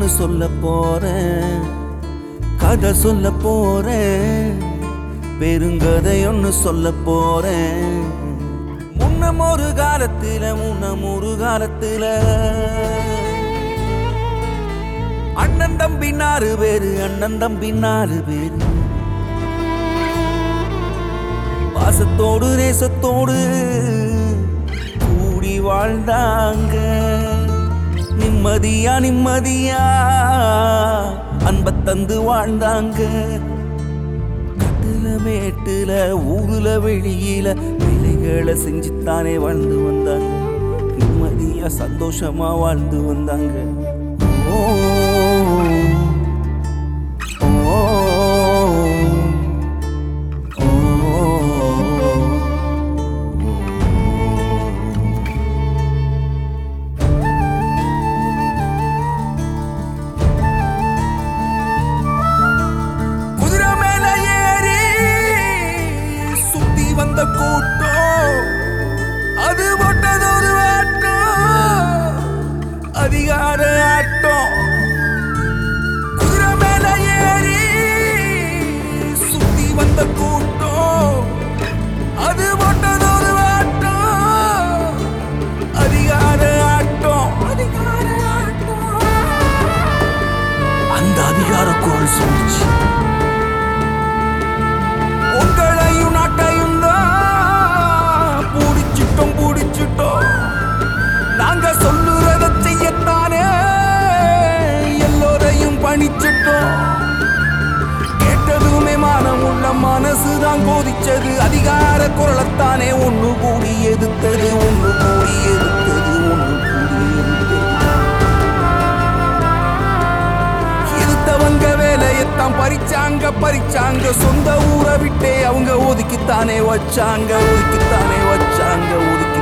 ஒன்று சொல்ல போறேன் கதை சொல்ல போறேன் பெருங்கதை ஒன்று சொல்ல போறேன் முன்னம் ஒரு காலத்துல முன்னம் ஒரு காலத்துல அண்ணன் தம்பி நாலு பேரு அண்ணன் தம்பி நாலு பேரு பாசத்தோடு நேசத்தோடு கூடி வாழ்ந்தாங்க நிம்மதியா நிம்மதியா அன்ப தந்து வாழ்ந்தாங்க கட்டுல மேட்டுல ஊருல வெளியில வேலைகளை செஞ்சுத்தானே வாழ்ந்து வந்தாங்க நிம்மதியா சந்தோஷமா வாழ்ந்து வந்தாங்க ஓ ஓ குதிரை மேல ஏறி சுத்தி வந்த கூட்டம் அது போட்டது ஒரு ஆட்டம் அதிகார ஆட்டம் குதிரை மேல ஏறி சுத்தி வந்த கூட்டம் அது போட்டது ஒரு ஆட்டம் அதிகார ஆட்டம் அதிகார ஆட்டம் அந்த அதிகார குரல் சொல்லிச்சு உங்களையும் நாட்டையும் தான் பூடிச்சிட்டோம் பூடிச்சிட்டோம் நாங்க சொல்லுறத செய்யத்தானே எல்லோரையும் பணிச்சிட்டோம் கேட்டதுமே மானம் உள்ள மனசுதான் கோதிச்சது அதிகார குரலத்தானே ஒண்ணு கூடி எதிர்த்தது ஒண்ணு கூடி எதிர்த்தது ஒண்ணு கூடி எதிர்த்தது இருத்தவங்க வேலையத்தான் பறிச்சாங்க பறிச்சாங்க சொந்த ஊரை விட்டே அவங்க ஒதுக்கித்தானே வச்சாங்க ஒதுக்கித்தானே வச்சாங்க ஒதுக்கி